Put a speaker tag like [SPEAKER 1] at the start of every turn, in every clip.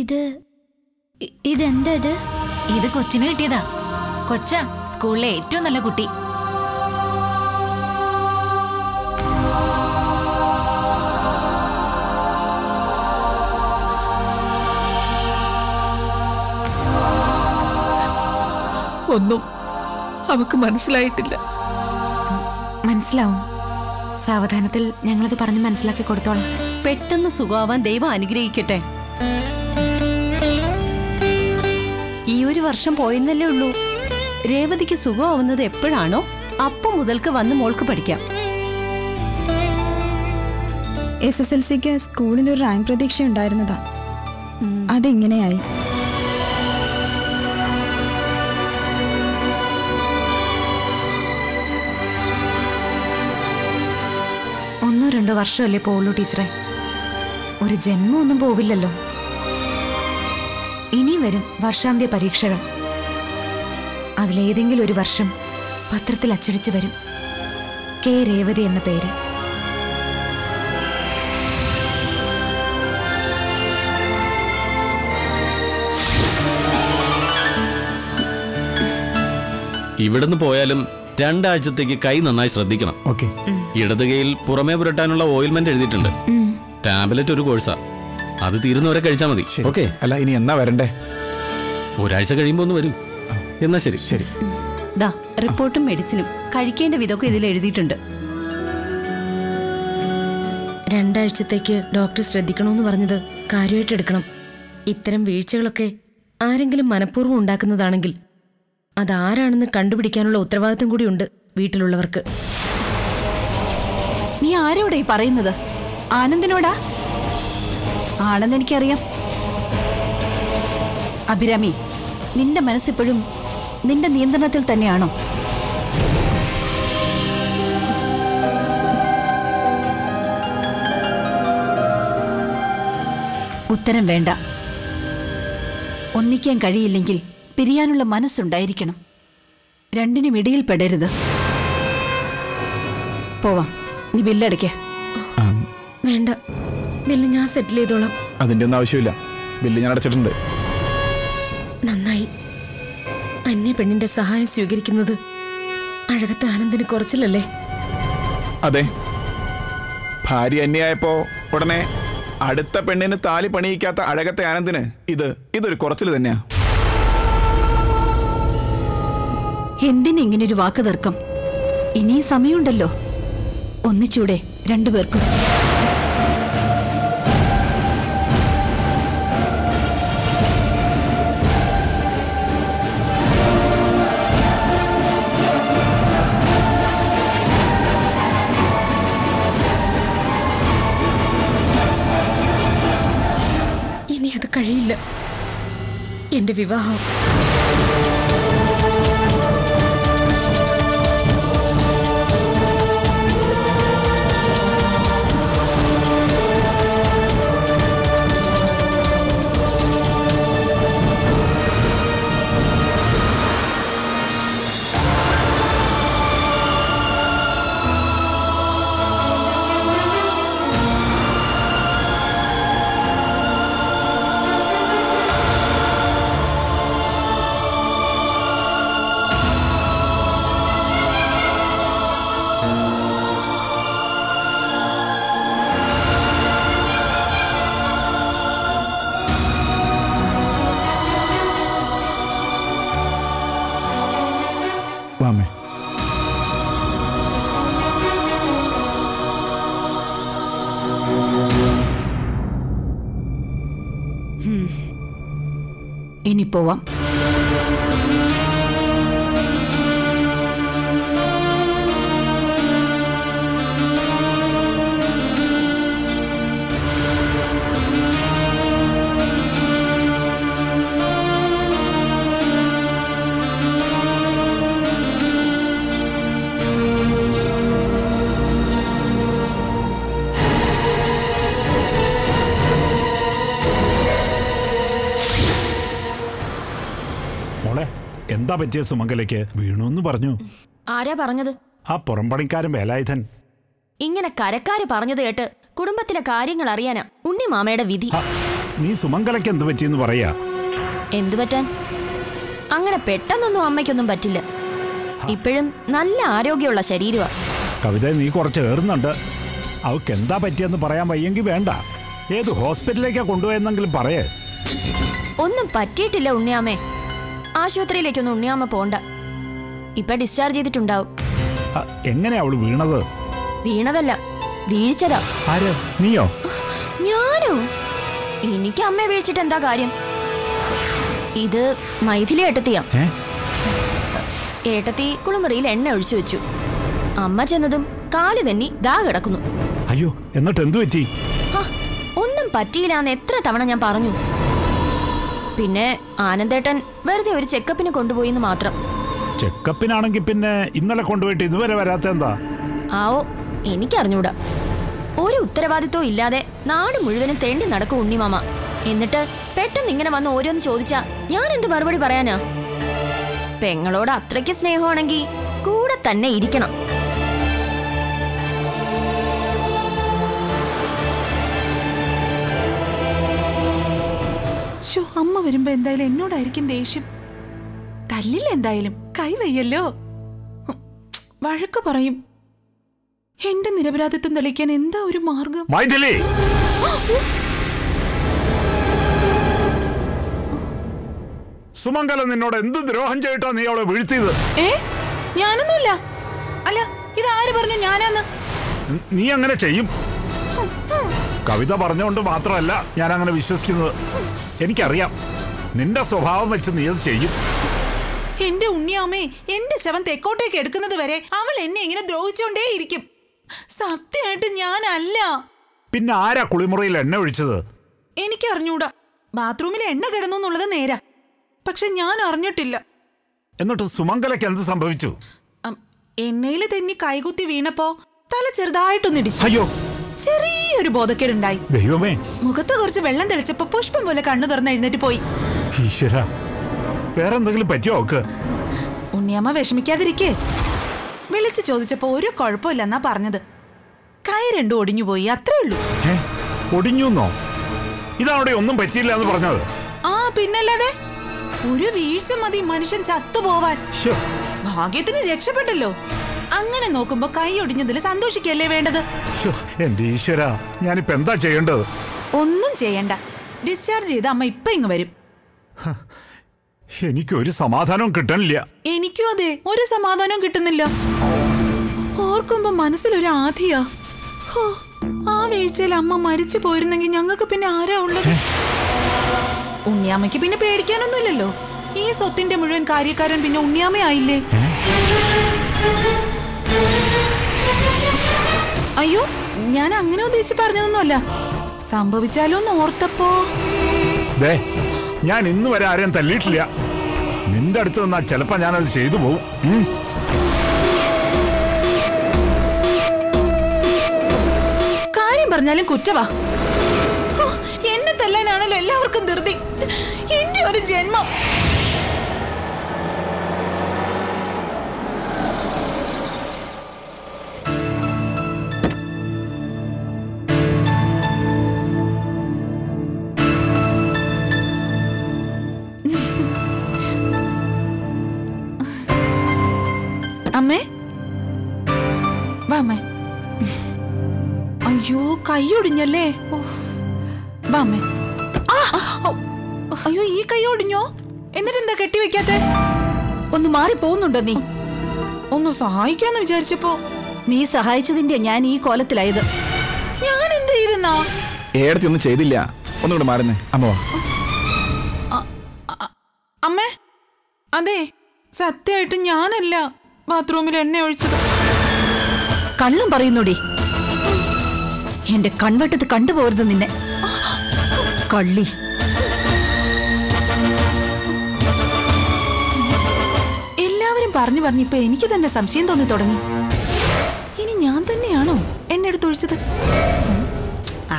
[SPEAKER 1] ഇത് ഇ- ഇതെന്താ ഇത്
[SPEAKER 2] ഇത് കൊച്ചിന് കിട്ടിയതാ കൊച്ച സ്കൂളിലെ ഏറ്റവും നല്ല കുട്ടി
[SPEAKER 3] ഒന്നും അവക്ക് മനസ്സിലായിട്ടില്ല
[SPEAKER 4] മനസ്സിലാവും സാവധാനത്തിൽ ഞങ്ങളത് പറഞ്ഞ് മനസ്സിലാക്കി കൊടുത്തോളാം
[SPEAKER 5] പെട്ടെന്ന് സുഖമാവാൻ ദൈവം അനുഗ്രഹിക്കട്ടെ ഈ ഒരു വർഷം പോയെന്നല്ലേ ഉള്ളൂ രേവതിക്ക് സുഖമാവുന്നത് എപ്പോഴാണോ അപ്പം മുതൽക്ക് വന്ന് മോൾക്ക് പഠിക്കാം
[SPEAKER 6] എസ് എസ് എൽ സിക്ക് സ്കൂളിൽ ഒരു റാങ്ക് പ്രതീക്ഷ ഉണ്ടായിരുന്നതാ അതിങ്ങനെയായി
[SPEAKER 4] ഒന്നോ രണ്ടോ വർഷമല്ലേ പോവുള്ളൂ ടീച്ചറെ ഒരു ജന്മം ഒന്നും പോവില്ലല്ലോ ഇനി വരും വർഷാന്ത്യ പരീക്ഷകൾ അതിലേതെങ്കിലും ഒരു വർഷം പത്രത്തിൽ അച്ചടിച്ചു വരും കെ രേവതി എന്ന പേര്
[SPEAKER 7] ഇവിടുന്ന് പോയാലും രണ്ടാഴ്ചത്തേക്ക് കൈ നന്നായി ശ്രദ്ധിക്കണം
[SPEAKER 8] ഓക്കെ
[SPEAKER 7] ഇടത് കൈയിൽ പുറമേ പുരട്ടാനുള്ള ഓയിൽമെന്റ് എഴുതിയിട്ടുണ്ട് ടാബ്ലറ്റ് ഒരു കോഴ്സാ അത് തീരുന്നവരെ കഴിച്ചാൽ മതി
[SPEAKER 8] ശരി
[SPEAKER 7] ഓക്കെ
[SPEAKER 8] അല്ല ഇനി എന്നാ വരണ്ടേ
[SPEAKER 7] ഒരാഴ്ച കഴിയുമ്പോൾ ഒന്ന് വരും എന്നാ ശരി
[SPEAKER 8] ശരി
[SPEAKER 5] ദാ റിപ്പോർട്ടും മെഡിസിനും കഴിക്കേണ്ട വിധമൊക്കെ ഇതിൽ എഴുതിയിട്ടുണ്ട്
[SPEAKER 9] രണ്ടാഴ്ചത്തേക്ക് ഡോക്ടർ ശ്രദ്ധിക്കണമെന്ന് പറഞ്ഞത് കാര്യമായിട്ട് എടുക്കണം ഇത്തരം വീഴ്ചകളൊക്കെ ആരെങ്കിലും മനഃപൂർവ്വം ഉണ്ടാക്കുന്നതാണെങ്കിൽ അതാരാണെന്ന് കണ്ടുപിടിക്കാനുള്ള ഉത്തരവാദിത്തം കൂടിയുണ്ട് വീട്ടിലുള്ളവർക്ക്
[SPEAKER 10] നീ ആരോടാ ഈ പറയുന്നത് ആനന്ദിനോടാ ആണെന്ന് എനിക്കറിയാം അഭിരാമി നിന്റെ മനസ്സിപ്പോഴും നിന്റെ നിയന്ത്രണത്തിൽ തന്നെയാണോ ഉത്തരം വേണ്ട ഒന്നിക്കാൻ കഴിയില്ലെങ്കിൽ പിരിയാനുള്ള മനസ്സുണ്ടായിരിക്കണം രണ്ടിനും ഇടയിൽ പെടരുത് പോവാം നീ ബില്ലടയ്ക്ക
[SPEAKER 8] ആ,
[SPEAKER 9] വേണ്ട ബില്ല് ഞാൻ സെറ്റിൽ ചെയ്തോളാം
[SPEAKER 8] അതിന്റെ ഒന്നും ആവശ്യമില്ല ബില്ല് ഞാൻ അടച്ചിട്ടുണ്ട്
[SPEAKER 9] നന്നായി അന്യ പെണ്ണിന്റെ സഹായം സ്വീകരിക്കുന്നത് അഴകത്തെ ആനന്ദിന് കുറച്ചില്ലല്ലേ
[SPEAKER 8] അതെ ഭാര്യ അന്യായപ്പോ ഉടനെ അടുത്ത പെണ്ണിന് താലി പണിയിക്കാത്ത അഴകത്തെ ആനന്ദിന് ഇത് ഇതൊരു കുറച്ചിൽ തന്നെയാ
[SPEAKER 10] എന്തിന് ഇങ്ങനൊരു വാക്ക് തർക്കം ഇനിയും സമയമുണ്ടല്ലോ ഒന്നിച്ചൂടെ രണ്ടുപേർക്കും
[SPEAKER 9] ഇനി അത് കഴിയില്ല എന്റെ വിവാഹം
[SPEAKER 8] വാമേ
[SPEAKER 10] ഇനി പോവാം
[SPEAKER 11] മോളെ എന്താ പറ്റിയ സുമംഗലയ്ക്ക് വീണു എന്ന് പറഞ്ഞു
[SPEAKER 12] ആരാ പറഞ്ഞത്
[SPEAKER 11] ആ പുറംപണിക്കാരൻ വേലായുധൻ
[SPEAKER 12] ഇങ്ങനെ കരക്കാര് പറഞ്ഞത് കേട്ട് കുടുംബത്തിലെ കാര്യങ്ങൾ അറിയാനാ ഉണ്ണി മാമയുടെ വിധി
[SPEAKER 11] നീ സുമംഗലയ്ക്ക് എന്ത് പറ്റിയെന്ന് പറയാ
[SPEAKER 12] എന്തു പറ്റാൻ അങ്ങനെ പെട്ടെന്നൊന്നും അമ്മയ്ക്കൊന്നും പറ്റില്ല ഇപ്പോഴും നല്ല ആരോഗ്യമുള്ള ശരീരമാ
[SPEAKER 11] കവിത നീ കുറച്ച് ഏറുന്നുണ്ട് അവൾക്ക് എന്താ പറ്റിയെന്ന് പറയാൻ വയ്യെങ്കിൽ വേണ്ട ഏത് ഹോസ്പിറ്റലിലേക്കാ കൊണ്ടുപോയെന്നെങ്കിലും പറയേ
[SPEAKER 12] ഒന്നും പറ്റിയിട്ടില്ല ഉണ്ണിയാമ്മേ ആശുപത്രിയിലേക്കൊന്നും ഉണ്ണിയാമ്മ പോണ്ട ഇപ്പൊ ഡിസ്ചാർജ് ചെയ്തിട്ടുണ്ടാവും
[SPEAKER 11] അ, എങ്ങനെയാ അവള് വീണത്
[SPEAKER 12] വീണതല്ല വീഴ്ചതാ
[SPEAKER 11] ആര് നീയോ
[SPEAKER 12] ഞാനോ എനിക്ക് അമ്മയെ വീഴ്ചിട്ട് എന്താ കാര്യം ഇത് മൈഥിലി ഏട്ടത്തിയാ
[SPEAKER 11] ഏ
[SPEAKER 12] ഏട്ടത്തി കുളിമുറിയിൽ എണ്ണ ഒഴിച്ചു വെച്ചു അമ്മ ചെന്നതും കാല് തന്നെ ദാ കിടക്കുന്നു
[SPEAKER 11] അയ്യോ എന്നിട്ട് എന്തു പറ്റി
[SPEAKER 12] ഹ, ഒന്നും പറ്റിയില്ലാന്ന് എത്ര തവണ ഞാൻ പറഞ്ഞു പിന്നെ ആനന്ദേട്ടൻ വെറുതെ ഒരു ചെക്കപ്പിന് കൊണ്ടുപോയി എന്ന് മാത്രം
[SPEAKER 11] ചെക്കപ്പിനാണെങ്കിൽ പിന്നെ ഇന്നലെ കൊണ്ടുപോയിട്ട് ഇതുവരെ വരാത്ത എന്താ
[SPEAKER 12] ആവോ എനിക്കറിഞ്ഞൂടാ ഒരു ഉത്തരവാദിത്വം ഇല്ലാതെ നാട് മുഴുവനും തെണ്ടി നടക്കും ഉണ്ണിമാമ എന്നിട്ട് പെട്ടെന്ന് ഇങ്ങനെ വന്ന് ഓരോന്ന് ചോദിച്ചാ ഞാൻ എന്ത് മറുപടി പറയാനാ പെങ്ങളോട് അത്രയ്ക്ക് സ്നേഹമാണെങ്കിൽ കൂടെ തന്നെ ഇരിക്കണം
[SPEAKER 13] ശോ അമ്മ വരുമ്പോ എന്തായാലും എന്നോടായിരിക്കും ദേഷ്യം തല്ലില്ല എന്തായാലും കൈവയ്യല്ലോ ഹും, വഴക്ക് പറയും എന്റെ നിരപരാധിത്വം തെളിയിക്കാൻ എന്താ ഒരു മാർഗം
[SPEAKER 11] മൈഥിലി സുമംഗലം നിന്നോട് എന്ത് ദ്രോഹം ചെയ്തിട്ടാ നീ അവളെ വീഴ്ത്തിയത്
[SPEAKER 13] ഏ ഞാനൊന്നുമില്ല അല്ല ഇത് ആര് പറഞ്ഞു ഞാനാന്ന്
[SPEAKER 11] നീ അങ്ങനെ ചെയ്യും കവിത പറഞ്ഞുകൊണ്ട് മാത്രമല്ല ഞാൻ അങ്ങനെ വിശ്വസിക്കുന്നത് എനിക്കറിയാം നിന്റെ സ്വഭാവം വെച്ച് നീ അത് ചെയ്യും
[SPEAKER 13] എന്റെ ഉണ്ണിയാമ്മേ എന്റെ ശവം തെക്കോട്ടേക്ക് എടുക്കുന്നത് വരെ അവൾ എന്നെ ഇങ്ങനെ ദ്രോഹിച്ചോണ്ടേ ഇരിക്കും സത്യമായിട്ട് ഞാനല്ല
[SPEAKER 11] പിന്നെ ആരാ കുളിമുറിയിൽ എണ്ണ ഒഴിച്ചത്
[SPEAKER 13] എനിക്ക് അറിഞ്ഞൂടാ ബാത്റൂമിൽ എണ്ണ കിടന്നു എന്നുള്ളത് നേരാ പക്ഷെ ഞാൻ അറിഞ്ഞിട്ടില്ല
[SPEAKER 11] എന്നിട്ട് സുമംഗലയ്ക്ക് എന്ത് സംഭവിച്ചു
[SPEAKER 13] അം, എണ്ണയില് തെന്നി കൈകുത്തി വീണപ്പോ തല ചെറുതായിട്ടൊന്നിടിച്ചു
[SPEAKER 11] അയ്യോ
[SPEAKER 13] ചെറിയൊരു ബോധക്കേടുണ്ടായി
[SPEAKER 11] ദൈവമേ
[SPEAKER 13] മുഖത്ത് കുറച്ച് വെള്ളം തെളിച്ചപ്പോ പുഷ്പം പോലെ കണ്ണു തുറന്ന് എഴുന്നേറ്റ് പോയി
[SPEAKER 11] ഈശ്വര വേറെന്തെങ്കിലും പറ്റിയോ അവക്ക്
[SPEAKER 13] ഉണ്ണിയമ്മ വിഷമിക്കാതിരിക്കേ വിളിച്ചു ചോദിച്ചപ്പോ ഒരു കുഴപ്പമില്ലെന്നാ പറഞ്ഞത് കൈ രണ്ടും ഒടിഞ്ഞു പോയി അത്രേ ഉള്ളൂ
[SPEAKER 11] ഏ ഒടിഞ്ഞുന്നോ ഇതവിടെ ഒന്നും പറ്റിയില്ല എന്ന് പറഞ്ഞത്
[SPEAKER 13] ആ പിന്നല്ലാതെ ഒരു വീഴ്ച മതി മനുഷ്യൻ ചത്തുപോവാൻ
[SPEAKER 11] ശ്ശോ,
[SPEAKER 13] ഭാഗ്യത്തിന് രക്ഷപ്പെട്ടല്ലോ അങ്ങനെ നോക്കുമ്പോ കൈ ഒടിഞ്ഞതിൽ സന്തോഷിക്കല്ലേ വേണ്ടത്
[SPEAKER 11] ശ്ശോ, എന്റെ ഈശ്വര ഞാനിപ്പോ എന്താ ചെയ്യേണ്ടത്
[SPEAKER 13] ഒന്നും ചെയ്യണ്ട ഡിസ്ചാർജ് ചെയ്ത് അമ്മ ഇപ്പൊ ഇങ്ങ് വരും
[SPEAKER 11] എനിക്കൊരു സമാധാനവും കിട്ടണില്ല
[SPEAKER 13] എനിക്കും അതെ ഒരു സമാധാനവും കിട്ടുന്നില്ല ഓർക്കുമ്പോ മനസ്സിലൊരു ആധിയാ ഹോ, ആ വീഴ്ചയിൽ അമ്മ മരിച്ചു പോയിരുന്നെങ്കിൽ ഞങ്ങൾക്ക് പിന്നെ ആരാ ഉള്ളത് ഉണ്ണിയാമ്മയ്ക്ക് പിന്നെ പേടിക്കാനൊന്നുമില്ലല്ലോ ഈ സ്വത്തിന്റെ മുഴുവൻ കാര്യക്കാരൻ പിന്നെ ഉണ്ണിയാമ്മയായില്ലേ അയ്യോ ഞാൻ അങ്ങനെ ഉദ്ദേശിച്ച് പറഞ്ഞതൊന്നുമല്ല സംഭവിച്ചാലോ എന്ന് ഓർത്തപ്പോ
[SPEAKER 11] ദേ ഞാൻ ഇന്ന് വരെ ആരെയും തല്ലിയിട്ടില്ല നിന്റെ അടുത്ത് നിന്നാ ചിലപ്പോ ഞാനത് ചെയ്തു പോവും ഉം.
[SPEAKER 13] കാര്യം പറഞ്ഞാലും കുറ്റവാ ഹോ, എന്നെ തല്ലാനാണല്ലോ എല്ലാവർക്കും ധൃതി എന്റെ ഒരു ജന്മം അമ്മേ വാ അമ്മേ അയ്യോ കൈ ഒടിഞ്ഞല്ലേ വാ അമ്മേ ആ, ഔ. അയ്യോ ഈ കൈ ഒടിഞ്ഞോ എന്നിട്ട് എന്താ കെട്ടിവെക്കാത്തെ
[SPEAKER 10] ഒന്ന് മാറി പോകുന്നുണ്ടോ നീ
[SPEAKER 13] ഒന്ന് സഹായിക്കാന്ന് വിചാരിച്ചപ്പോ
[SPEAKER 10] നീ സഹായിച്ചതിന്റെ ഞാൻ ഈ കോലത്തിലായത്
[SPEAKER 13] ഞാൻ എന്ത് ചെയ്തെന്നാ
[SPEAKER 8] ഏടത്തി ഒന്നും ചെയ്തില്ല ഒന്നുകൂടെ മാറുന്നേ അമ്മ വാ
[SPEAKER 13] അമ്മേ അതെ സത്യമായിട്ട് ഞാനല്ല ബാത്റൂമിൽ എണ്ണ ഒഴിച്ചത്
[SPEAKER 10] കള്ളം പറയുന്നോടി എന്റെ കൺവട്ടത്ത് കണ്ടുപോകരുത് നിന്നെ കള്ളി
[SPEAKER 13] എല്ലാവരും പറഞ്ഞു പറഞ്ഞിപ്പോ എനിക്ക് തന്നെ സംശയം തോന്നി തുടങ്ങി ഇനി ഞാൻ തന്നെയാണോ എണ്ണ എടുത്തൊഴിച്ചത് ഉം. ആ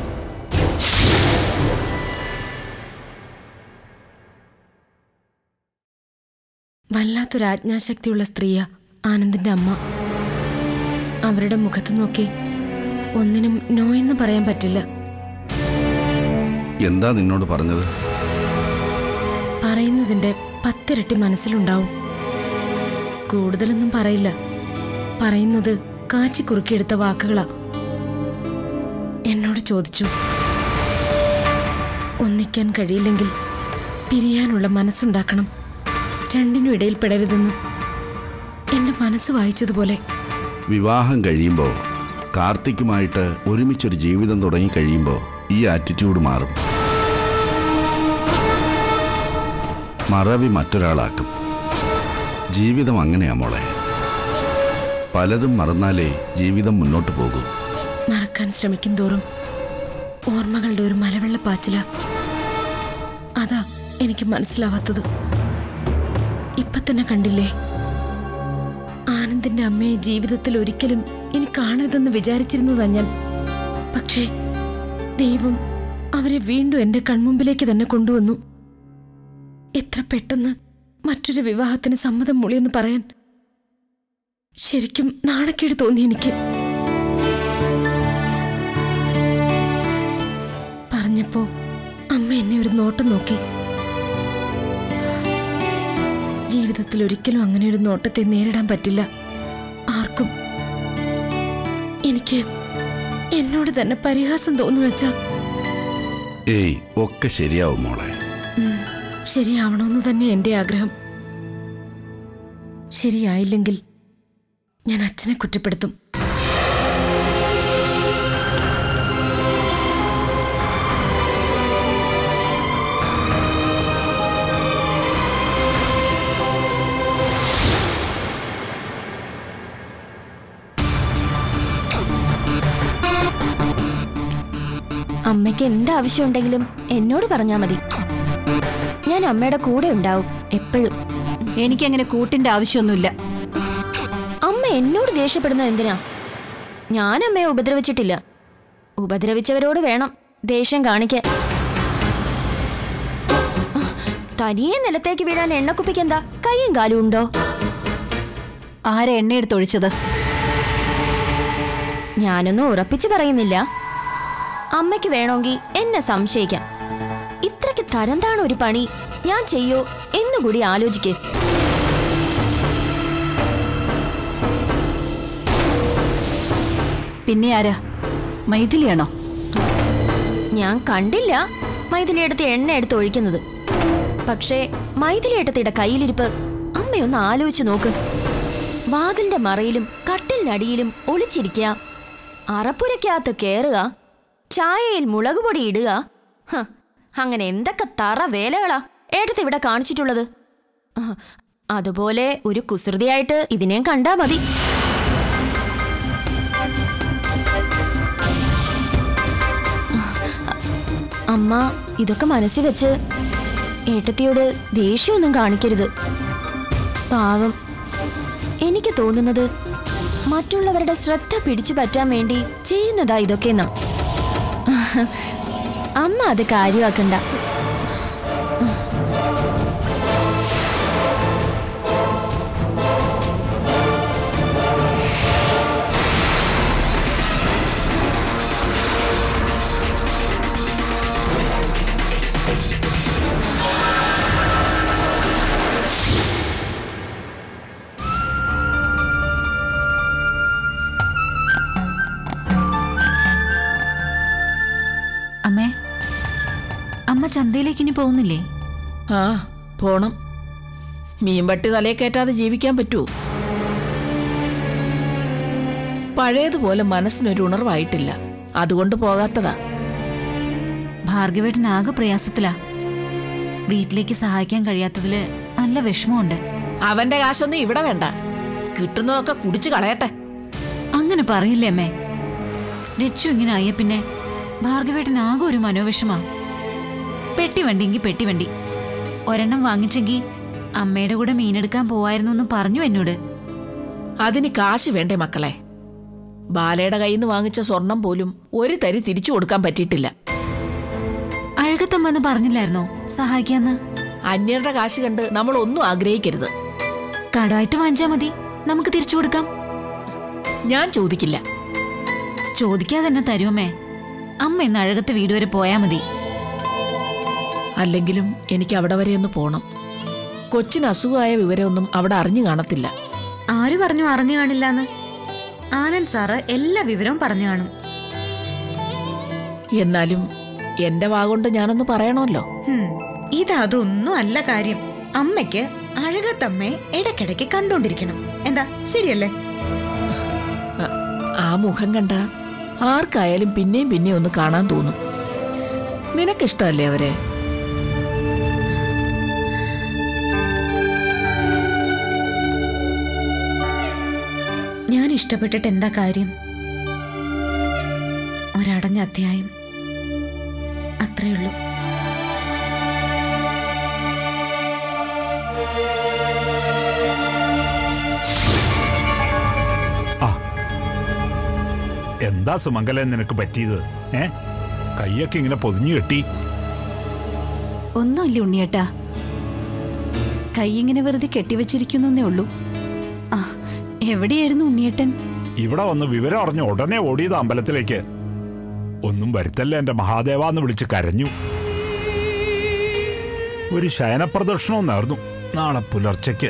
[SPEAKER 9] വല്ലാത്തൊരു ആജ്ഞാശക്തിയുള്ള സ്ത്രീയാ ആനന്ദിന്റെ അമ്മ അവരുടെ മുഖത്ത് നോക്കി ഒന്നിനും നോ എന്ന് പറയാൻ പറ്റില്ല
[SPEAKER 14] എന്താ നിന്നോട് പറഞ്ഞത്
[SPEAKER 9] പറയുന്നതിന്റെ പത്തിരട്ടി മനസ്സിലുണ്ടാവും കൂടുതലൊന്നും പറയില്ല പറയുന്നത് കാച്ചി കുറുക്കിയെടുത്ത വാക്കുകളാ എന്നോട് ചോദിച്ചു ഒന്നിക്കാൻ കഴിയില്ലെങ്കിൽ പിരിയാനുള്ള മനസ്സുണ്ടാക്കണം രണ്ടിനും ഇടയിൽ പെടരുതെന്ന് എന്റെ മനസ്സ് വായിച്ചതുപോലെ
[SPEAKER 14] വിവാഹം കഴിയുമ്പോൾ കാർത്തിക്കുമായിട്ട് ഒരുമിച്ചൊരു ജീവിതം തുടങ്ങി കഴിയുമ്പോൾ ഈ ആറ്റിറ്റ്യൂഡ് മാറും മറവി മറ്റൊരാളാക്കും ജീവിതം അങ്ങനെയാ മോളെ പലതും മറന്നാലേ ജീവിതം മുന്നോട്ട് പോകൂ
[SPEAKER 9] മറക്കാൻ ശ്രമിക്കും തോറും ഓർമ്മകളുടെ ഒരു മലവെള്ളപ്പാച്ചില അതാ എനിക്ക് മനസ്സിലാവാത്തത് ഇപ്പൊ തന്നെ കണ്ടില്ലേ ആനന്ദിന്റെ അമ്മയെ ജീവിതത്തിൽ ഒരിക്കലും ഇനി കാണരുതെന്ന് വിചാരിച്ചിരുന്നതാ ഞാൻ പക്ഷേ ദൈവം അവരെ വീണ്ടും എന്റെ കൺമുമ്പിലേക്ക് തന്നെ കൊണ്ടുവന്നു എത്ര പെട്ടെന്ന് മറ്റൊരു വിവാഹത്തിന് സമ്മതം മൂളിയെന്ന് പറയാൻ ശരിക്കും നാണക്കേട് തോന്നി എനിക്ക് പറഞ്ഞപ്പോ അമ്മ എന്നെ ഒരു നോട്ടം നോക്കി ജീവിതത്തിൽ ഒരിക്കലും അങ്ങനെ ഒരു നോട്ടത്തെ നേരിടാൻ പറ്റില്ല ആർക്കും എനിക്ക് എന്നോട് തന്നെ പരിഹാസം തോന്നുന്നു വെച്ചാ
[SPEAKER 14] ഏയ് ഒക്കെ ശരിയാവും മോളെ
[SPEAKER 9] ഉം, ശരിയാവണമെന്ന് തന്നെ എന്റെ ആഗ്രഹം ശരിയായില്ലെങ്കിൽ ഞാൻ അച്ഛനെ കുറ്റപ്പെടുത്തും
[SPEAKER 12] അമ്മയ്ക്ക് എന്ത് ആവശ്യമുണ്ടെങ്കിലും എന്നോട് പറഞ്ഞാ മതി ഞാൻ അമ്മയുടെ കൂടെ ഉണ്ടാവും എപ്പോഴും
[SPEAKER 10] എനിക്കങ്ങനെ കൂട്ടിന്റെ ആവശ്യമൊന്നുമില്ല
[SPEAKER 12] അമ്മ എന്നോട് ദേഷ്യപ്പെടുന്നത് എന്തിനാ ഞാൻ അമ്മയെ ഉപദ്രവിച്ചിട്ടില്ല ഉപദ്രവിച്ചവരോട് വേണം ദേഷ്യം കാണിക്കാൻ തനിയെ നിലത്തേക്ക് വീഴാൻ എണ്ണക്കുപ്പിക്കെന്താ കൈയും കാലും ഉണ്ടോ
[SPEAKER 10] ആരെ എണ്ണയെടുത്തൊഴിച്ചത്
[SPEAKER 12] ഞാനൊന്നും ഉറപ്പിച്ചു പറയുന്നില്ല അമ്മയ്ക്ക് വേണമെങ്കിൽ എന്നെ സംശയിക്കാം ഇത്രയ്ക്ക് തരംതാണ് ഒരു പണി ഞാൻ ചെയ്യോ എന്നുകൂടി ആലോചിക്കേ
[SPEAKER 10] പിന്നെ ആരാ മൈഥിലിയാണോ
[SPEAKER 12] ഞാൻ കണ്ടില്ല മൈഥിലിയെടുത്ത് എണ്ണ എടുത്ത് ഒഴിക്കുന്നത് പക്ഷേ മൈഥിലിയേട്ടത്തിയുടെ കയ്യിലിരിപ്പ് അമ്മയൊന്ന് ആലോചിച്ച് നോക്ക് വാതിലിന്റെ മറയിലും കട്ടിലിനടിയിലും ഒളിച്ചിരിക്കുക അറപ്പുരയ്ക്കകത്ത് കേറുക ചായയിൽ മുളക് പൊടി ഇടുക ഹ, അങ്ങനെ എന്തൊക്കെ തറ വേലകളാ ഏട്ടത്തി ഇവിടെ കാണിച്ചിട്ടുള്ളത് ആ, അതുപോലെ ഒരു കുസൃതിയായിട്ട് ഇതിനെയും കണ്ടാ മതി അമ്മ ഇതൊക്കെ മനസ്സിൽ വെച്ച് ഏട്ടത്തിയോട് ദേഷ്യമൊന്നും കാണിക്കരുത് പാവം എനിക്ക് തോന്നുന്നത് മറ്റുള്ളവരുടെ ശ്രദ്ധ പിടിച്ചു പറ്റാൻ വേണ്ടി ചെയ്യുന്നതാ ഇതൊക്കെ എന്നാ അമ്മ അത് കാര്യമാക്കണ്ട
[SPEAKER 2] അമ്മേ അമ്മ ചന്തയിലേക്ക് ഇനി പോകുന്നില്ലേ
[SPEAKER 3] ആ പോണം മീൻവട്ടി തലയെ കയറ്റാതെ ജീവിക്കാൻ പറ്റുമോ പഴയതുപോലെ മനസ്സിനൊരു ഉണർവായിട്ടില്ല അതുകൊണ്ട് പോകാത്തതാ
[SPEAKER 2] ഭാർഗവേട്ടൻ ആകെ പ്രയാസത്തിലാ വീട്ടിലേക്ക് സഹായിക്കാൻ കഴിയാത്തതില് നല്ല വിഷമമുണ്ട്
[SPEAKER 3] അവന്റെ കാശൊന്നും ഇവിടെ വേണ്ട കിട്ടുന്നതൊക്കെ കുടിച്ചു കളയട്ടെ
[SPEAKER 2] അങ്ങനെ പറയില്ലേ അമ്മേ രച്ചു ഇങ്ങനെ ആയ പിന്നെ ഭാർഗവേട്ടൻ ആകെ ഒരു മനോവിഷമാ പെട്ടി വണ്ടിയെങ്കിൽ പെട്ടി വണ്ടി ഒരെണ്ണം വാങ്ങിച്ചെങ്കിൽ അമ്മയുടെ കൂടെ മീനെടുക്കാൻ പോവായിരുന്നു എന്ന് പറഞ്ഞു എന്നോട്
[SPEAKER 3] അതിന് കാശ് വേണ്ടേ മക്കളെ ബാലയുടെ കയ്യിൽ നിന്ന് വാങ്ങിച്ച സ്വർണം പോലും ഒരു തരി തിരിച്ചു കൊടുക്കാൻ പറ്റിയിട്ടില്ല
[SPEAKER 2] അഴകത്തമ്മന്ന് പറഞ്ഞില്ലായിരുന്നോ സഹായിക്കാന്ന്
[SPEAKER 3] അന്യരുടെ കാശ് കണ്ട് നമ്മൾ ഒന്നും ആഗ്രഹിക്കരുത്
[SPEAKER 2] കടമായിട്ട് വാങ്ങിച്ചാ മതി നമുക്ക് തിരിച്ചു കൊടുക്കാം
[SPEAKER 3] ഞാൻ ചോദിക്കില്ല
[SPEAKER 2] ചോദിക്കാതെ തന്നെ തരുമേ അമ്മ ഇന്ന് അഴകത്ത് വീട് വരെ പോയാ മതി
[SPEAKER 3] അല്ലെങ്കിലും എനിക്ക് അവിടെ വരെ ഒന്ന് പോണം കൊച്ചിന് അസുഖമായ വിവരമൊന്നും അവിടെ അറിഞ്ഞു കാണത്തില്ല
[SPEAKER 4] ആര് പറഞ്ഞു അറിഞ്ഞു കാണില്ലാന്ന് ആനന്ദ് സാറ് എല്ലാ വിവരവും പറഞ്ഞു കാണും
[SPEAKER 3] എന്നാലും എന്റെ വാഗൊണ്ട് ഞാനൊന്ന് പറയണമല്ലോ
[SPEAKER 4] ഹും, ഇതതൊന്നും അല്ല കാര്യം അമ്മയ്ക്ക് അഴകത്തമ്മയെ ഇടയ്ക്കിടയ്ക്ക് കണ്ടോണ്ടിരിക്കണം എന്താ ശരിയല്ലേ
[SPEAKER 3] അ- ആ മുഖം കണ്ട ആർക്കായാലും പിന്നെയും പിന്നെയും ഒന്ന് കാണാൻ തോന്നും നിനക്കിഷ്ടമല്ലേ അവരെ
[SPEAKER 4] ഞാൻ ഇഷ്ടപ്പെട്ടിട്ട് എന്താ കാര്യം ഒരടഞ്ഞ അധ്യായം അത്രേ ഉള്ളൂ
[SPEAKER 11] എന്താ സുമംഗല നിനക്ക് പറ്റിയത് ഏ കൈയൊക്കെ ഇങ്ങനെ പൊതിഞ്ഞു കെട്ടി
[SPEAKER 10] ഒന്നുമില്ല ഉണ്ണിയേട്ടാ കൈ ഇങ്ങനെ വെറുതെ കെട്ടിവെച്ചിരിക്കുന്നേ ഉള്ളൂ ആ എവിടെയായിരുന്നു ഉണ്ണിയേട്ടൻ
[SPEAKER 11] ഇവിടെ വന്ന് വിവരം അറിഞ്ഞ് ഉടനെ ഓടിയത് അമ്പലത്തിലേക്ക് ഒന്നും വരുത്തല്ല എന്റെ മഹാദേവ എന്ന് വിളിച്ച് കരഞ്ഞു ഒരു ശയനപ്രദക്ഷിണവും നേർന്നു നാളെ പുലർച്ചയ്ക്ക്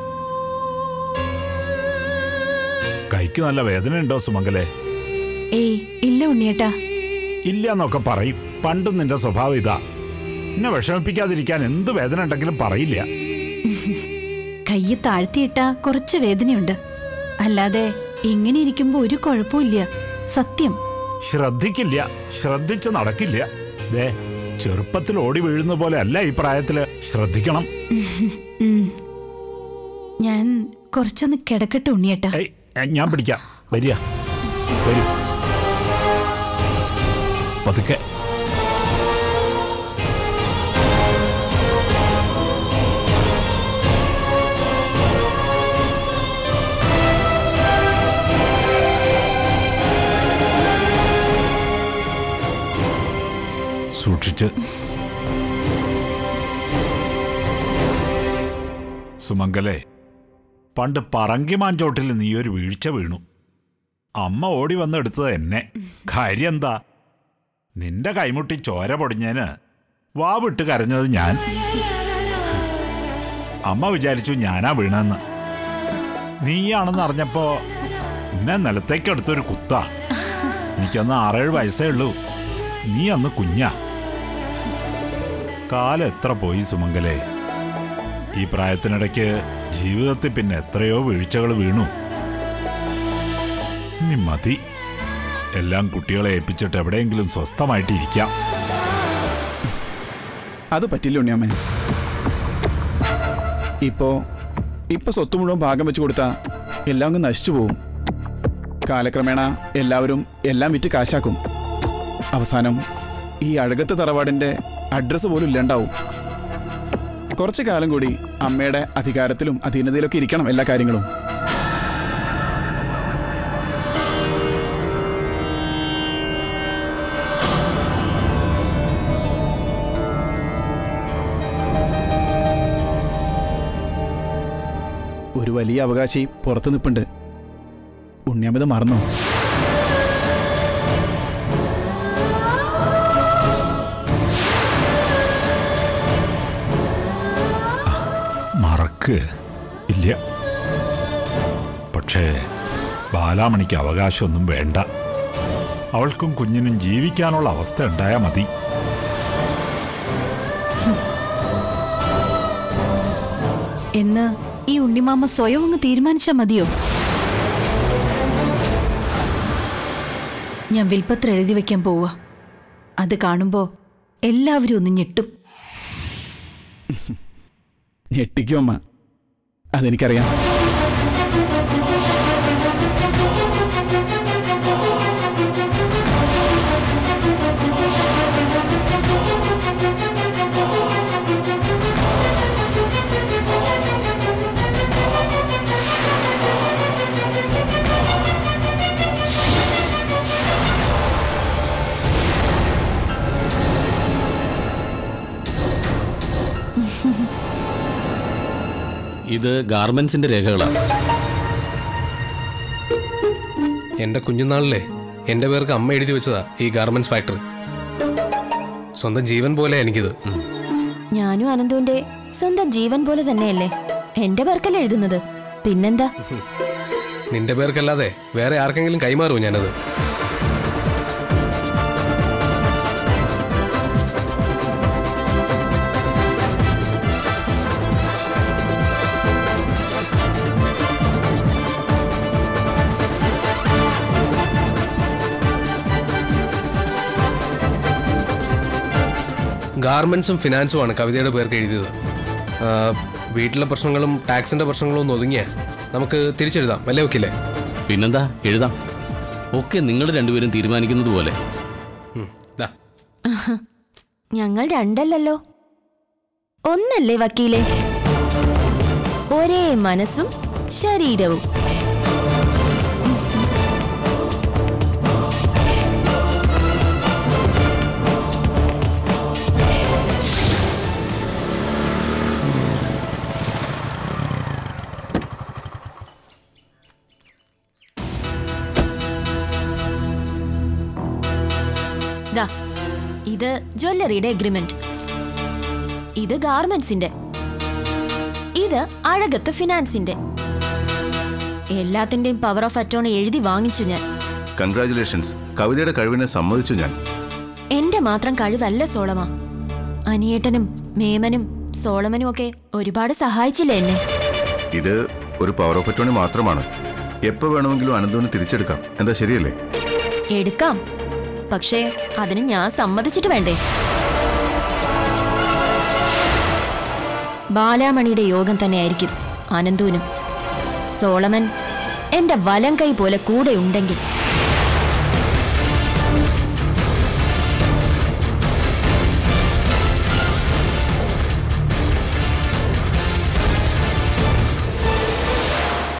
[SPEAKER 11] കൈക്ക് നല്ല വേദനയുണ്ടോ സുമംഗലേ
[SPEAKER 10] ഏയ് ഇല്ല ഉണ്ണിയേട്ടാ
[SPEAKER 11] ഇല്ല എന്നൊക്കെ പറയും പണ്ടും നിന്റെ സ്വഭാവം ഇതാ എന്നെ വിഷമിപ്പിക്കാതിരിക്കാൻ എന്ത് വേദന ഉണ്ടെങ്കിലും പറയില്ല
[SPEAKER 10] കൈ താഴ്ത്തിയിട്ടാ കുറച്ച് വേദനയുണ്ട് അല്ലാതെ ഇങ്ങനെ ഇരിക്കുമ്പോ ഒരു കുഴപ്പമില്ല സത്യം
[SPEAKER 11] ശ്രദ്ധിക്കില്ല ശ്രദ്ധിച്ച് നടക്കില്ല ദേ ചെറുപ്പത്തിൽ ഓടി വീഴുന്ന പോലെ അല്ല ഈ പ്രായത്തില് ശ്രദ്ധിക്കണം
[SPEAKER 10] ഉം. ഞാൻ കുറച്ചൊന്ന് കിടക്കട്ടെ ഉണ്ണിയേട്ടാ
[SPEAKER 11] ഏയ്, ഏ, ഞാൻ പിടിക്കാം വരിക വരൂ പതുക്കെ സൂക്ഷിച്ച് സുമംഗലേ പണ്ട് പറങ്കിമാഞ്ചോട്ടിൽ നീ ഒരു വീഴ്ച വീണു അമ്മ ഓടി വന്നെടുത്തത് എന്നെ കാര്യം എന്താ നിന്റെ കൈമുട്ടി ചോര പൊടിഞ്ഞേന് വാ വിട്ട് കരഞ്ഞത് ഞാൻ അമ്മ വിചാരിച്ചു ഞാനാ വീണെന്ന് നീയാണെന്ന് അറിഞ്ഞപ്പോ എന്നെ നിലത്തേക്ക് എടുത്തൊരു കുത്താ എനിക്കന്ന് ആറേഴ് വയസ്സേ ഉള്ളൂ നീ അന്ന് കുഞ്ഞാ കാലം എത്ര പോയി സുമംഗലേ ഈ പ്രായത്തിനിടയ്ക്ക് ജീവിതത്തിൽ പിന്നെ എത്രയോ വീഴ്ചകൾ വീണു ഇനി മതി എല്ലാം കുട്ടികളെ ഏൽപ്പിച്ചിട്ട് എവിടെയെങ്കിലും സ്വസ്ഥമായിട്ട് ഇരിക്കാം
[SPEAKER 8] അത് പറ്റില്ല ഉണ്ണിയമ്മേ ഇപ്പോ ഇപ്പൊ സ്വത്ത് മുഴുവൻ ഭാഗം വെച്ച് കൊടുത്താ എല്ലാം അങ്ങ് നശിച്ചു പോവും കാലക്രമേണ എല്ലാവരും എല്ലാം വിറ്റ് കാശാക്കും അവസാനം ഈ അഴകത്ത് തറവാടിന്റെ അഡ്രസ്സ് പോലും ഇല്ലാണ്ടാവും കുറച്ചു കാലം കൂടി അമ്മയുടെ അധികാരത്തിലും അധീനതയിലൊക്കെ ഇരിക്കണം എല്ലാ കാര്യങ്ങളും ഒരു വലിയ അവകാശി പുറത്തു നിൽപ്പുണ്ട് ഉണ്ണിയമിത് മറന്നോ
[SPEAKER 11] മറക്ക് ഇല്ല പക്ഷേ ബാലാമണിക്ക് അവകാശമൊന്നും വേണ്ട അവൾക്കും കുഞ്ഞിനും ജീവിക്കാനുള്ള അവസ്ഥ ഉണ്ടായാൽ മതി
[SPEAKER 10] എന്ന് ഈ ഉണ്ണിമാമ സ്വയം അങ്ങ് തീരുമാനിച്ചാ മതിയോ ഞാൻ വിൽപ്പത്ര എഴുതി വെക്കാൻ പോവാ അത് കാണുമ്പോ എല്ലാവരും ഒന്ന് ഞെട്ടും
[SPEAKER 8] ഞെട്ടിക്കും അമ്മ അതെനിക്കറിയാം
[SPEAKER 7] ഇത് ഗാർമെന്റ്സിന്റെ രേഖകളാണ്
[SPEAKER 15] എൻ്റെ കുഞ്ഞുനാളിലെ എൻ്റെ പേർക്ക് അമ്മ എഴുതി വെച്ചതാ ഈ ഗാർമെന്റ്സ് ഫാക്ടറി സ്വന്തം ജീവൻ പോലെ എനിക്കിത്
[SPEAKER 12] ഞാനും അനന്തുവിന്റെ സ്വന്തം ജീവൻ പോലെ തന്നെയല്ലേ എന്റെ പേർക്കല്ലേ എഴുതുന്നത് പിന്നെന്താ
[SPEAKER 15] നിന്റെ പേർക്കല്ലാതെ വേറെ ആർക്കെങ്കിലും കൈമാറുമോ ഞാനത് ഗാർമെന്റ്സും ഫിനാൻസുമാണ് കവിതയുടെ പേർക്ക് എഴുതിയത് ആ, വീട്ടിലെ പ്രശ്നങ്ങളും ടാക്സിന്റെ പ്രശ്നങ്ങളും ഒന്ന് ഒതുങ്ങിയ നമുക്ക് തിരിച്ചെഴുതാം അല്ലേ വക്കീലേ
[SPEAKER 7] പിന്നെന്താ എഴുതാം ഒക്കെ നിങ്ങൾ രണ്ടുപേരും തീരുമാനിക്കുന്നത് പോലെ
[SPEAKER 12] ഞങ്ങൾ രണ്ടല്ലല്ലോ ഒന്നല്ലേ വക്കീലെ ഒരേ മനസ്സും ശരീരവും ദാ ഇത് ജ്വല്ലറിയുടെ എഗ്രിമെന്റ് ഇത് ഗാർമെന്റ്സിന്റെ ഇത് അഴകത്ത് ഫിനാൻസിന്റെ എല്ലാത്തിന്റെയും പവർ ഓഫ് അറ്റോണി എഴുതി വാങ്ങിച്ചു ഞാൻ
[SPEAKER 14] കൺഗ്രാചുലേഷൻസ് കവിതയുടെ കഴിവിനെ സമ്മതിച്ചു ഞാൻ
[SPEAKER 12] എന്റെ മാത്രം കഴിവല്ല സോളമ അനിയേട്ടനും മേമനും സോളമനും ഒക്കെ ഒരുപാട് സഹായിച്ചില്ലേ എന്നെ
[SPEAKER 14] ഇത് ഒരു പവർ ഓഫ് അറ്റോണി മാത്രമാണ് എപ്പോ വേണമെങ്കിലും അനന്തുവിന് തിരിച്ചെടുക്കാം എന്താ ശരിയല്ലേ
[SPEAKER 12] എടുക്കാം പക്ഷേ അതിന് ഞാൻ സമ്മതിച്ചിട്ട് വേണ്ടേ ബാലാമണിയുടെ യോഗം തന്നെയായിരിക്കും അനന്തുവിനും സോളമൻ എന്റെ വലം കൈ പോലെ കൂടെ ഉണ്ടെങ്കിൽ